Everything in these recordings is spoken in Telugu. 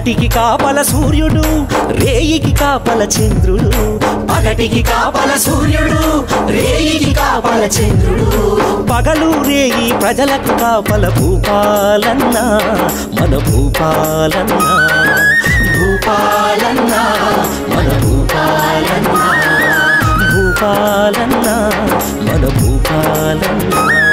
పగటికి కాపల సూర్యుడు రేయికి కాపల చంద్రుడు పగటికి కాపల సూర్యుడు రేయికి కాపల చంద్రుడు పగలు రేయి ప్రజలకు కాపల భూపాలన్న మన భూపాలన్న భూపాలన్న మన భూపాలన్న భూపాలన్న మన భూపాలన్న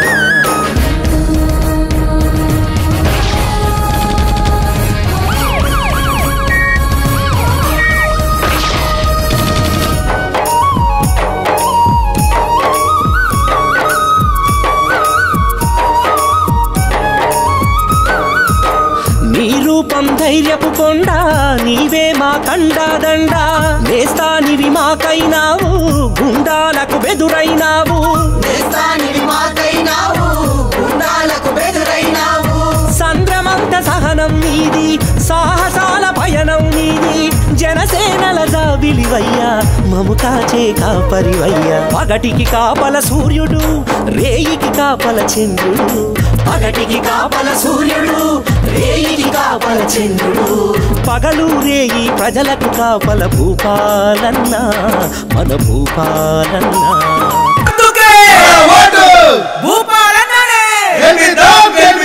నీ రూపం ధైర్యపు కొండ నీవే మా కండాదండ నేస్తానివి మాకైనావు గుండాలకు బెదురైనావు దేశానికి మాకైనావు గుండాలకు బెదురైనావు సంద్రమంత సహనం నీది సాహసాల పయనం నీది జనసేనల జాబిలివయ్యా మము కాచే కాపరివయ్యా పగటికి కాపల సూర్యుడు రేయికి కాపల చంద్రుడు పగటికి కాపల సూర్యుడు రేయికి కాపల చంద్రుడు పగలు రేయి ప్రజలకు కాపల భూపాలన్న మన భూపాలన్న భూపాలన్ననే గెలిపిద్దాం, గెలిపిద్దాం.